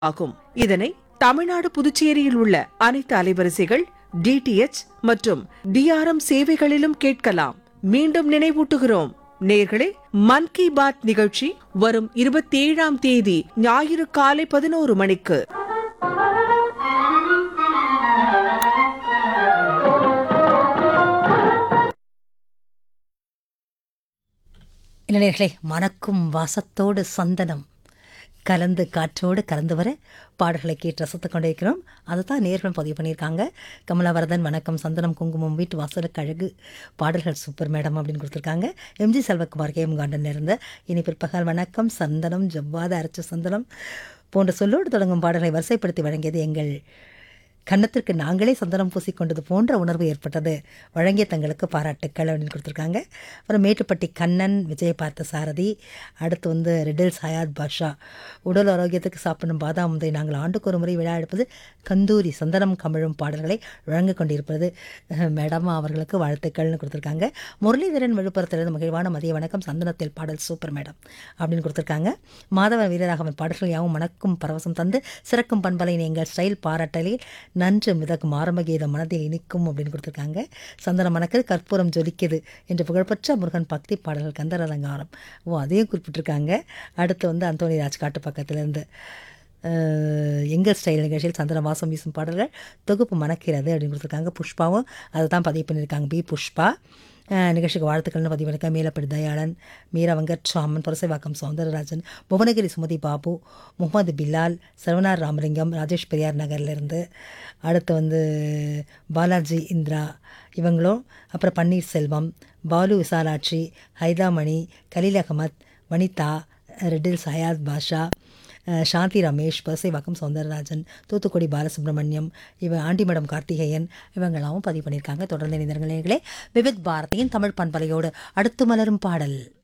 ஆகும் இதனை தமிழ்நாடு புதுச்சேரியில் உள்ள அனைத்து அலைவரிசைகள் டிடிஎச் மற்றும் டிஆர்எம் சேவைகளிலும் கேட்கலாம் மீண்டும் நினைவூட்டுகிறோம் நேர்களே மன் கி பாத் நிகழ்ச்சி வரும் இருபத்தி ஏழாம் தேதி ஞாயிறு காலை பதினோரு மணிக்கு இளைஞர்களே மணக்கும் வாசத்தோடு சந்தனம் கலந்து காற்றோடு கலந்து வர பாடல்களை கேட்டு ரசித்து கொண்டிருக்கிறோம் அதை தான் நேர்களும் பதிவு பண்ணியிருக்காங்க கமலாவரதன் வணக்கம் சந்தனம் குங்குமம் வீட்டு வாசலுக்கு அழகு பாடல்கள் சூப்பர் மேடம் அப்படின்னு கொடுத்துருக்காங்க எம்ஜி செல்வகுமார் கேம் கார்டன் இருந்த இனி பிற்பகல் வணக்கம் சந்தனம் ஜவ்வாத அரைச்ச சந்தனம் போன்ற சொல்லோடு தொடங்கும் பாடல்களை வரிசைப்படுத்தி வழங்கியது எங்கள் கன்னத்திற்கு நாங்களே சந்தனம் பூசிக்கொண்டது போன்ற உணர்வு ஏற்பட்டது வழங்கிய தங்களுக்கு பாராட்டுக்கள் அப்படின்னு கொடுத்துருக்காங்க அப்புறம் மேட்டுப்பட்டி கண்ணன் விஜய் பார்த்த சாரதி அடுத்து வந்து ரெடில்ஸ் ஹயாத் பாஷா உடல் ஆரோக்கியத்துக்கு சாப்பிடும் பாதாம் முந்தை நாங்கள் ஆண்டுக்கு ஒரு முறை விழா எடுப்பது கந்தூரி சந்தனம் கமிழும் பாடல்களை வழங்கிக் கொண்டிருப்பது அஹ், மேடம் அவர்களுக்கு வாழ்த்துக்கள்னு கொடுத்துருக்காங்க முரளிதரன் விழுப்புரத்திலிருந்து மகிழ்வான மதிய வணக்கம் சந்தனத்தில் பாடல் சூப்பர் மேடம் அப்படின்னு கொடுத்துருக்காங்க மாதவன் வீரராகவன் பாடல்கள் யாவும் மணக்கும் பரவசம் தந்து சிறக்கும் பண்பலை எங்கள் ஸ்டைல் பாராட்டலில் நன்று மிதக்கும் ஆரம்ப கீதம் மனதில் இனிக்கும் அப்படின்னு கொடுத்துருக்காங்க சந்தனம் மணக்குது கற்பூரம் ஜொலிக்குது என்று புகழ்பெற்ற முருகன் பக்தி பாடல்கள் கந்தர் அலங்காரம் ஓ அதையும் குறிப்பிட்டிருக்காங்க அடுத்து வந்து அந்தோனி ராஜ் காட்டு பக்கத்துலேருந்து அஹ், எங்கள் ஸ்டைல் நிகழ்ச்சியில் சந்தன வாசம் வீசும் பாடல்கள் தொகுப்பு மணக்கிறது அப்படின்னு கொடுத்துருக்காங்க புஷ்பாவும் அதை தான் பதிவு பண்ணியிருக்காங்க பி புஷ்பா அஹ், நிகழ்ச்சிக்கு வாழ்த்துக்கள்னு பதிவு பண்ணியிருக்காங்க மேலப்படி தயாளன் மீரா வெங்கட்ராமன் புரசைவாக்கம் சௌந்தரராஜன் புவனகிரி சுமதி பாபு முகமது பில்லால் சரவணார் ராமலிங்கம் ராஜேஷ் பெரியார் நகர்லேருந்து அடுத்து வந்து பாலாஜி இந்திரா இவங்களும் அப்புறம் பன்னீர்செல்வம் பாலு விசாலாட்சி ஹைதாமணி கலீல் அகமத் வனிதா ரெட்டில் சயாத் பாஷா அஹ், சாந்தி ரமேஷ் பசைவாக்கம் சௌந்தரராஜன் தூத்துக்குடி பாலசுப்ரமணியம் இவ ஆண்டிமடம் கார்த்திகேயன் இவங்களாவும் பதிவு பண்ணியிருக்காங்க தொடர்ந்து இணைந்தர்களே விவித் பாரதியின் தமிழ் பண்பலையோடு அடுத்து மலரும் பாடல்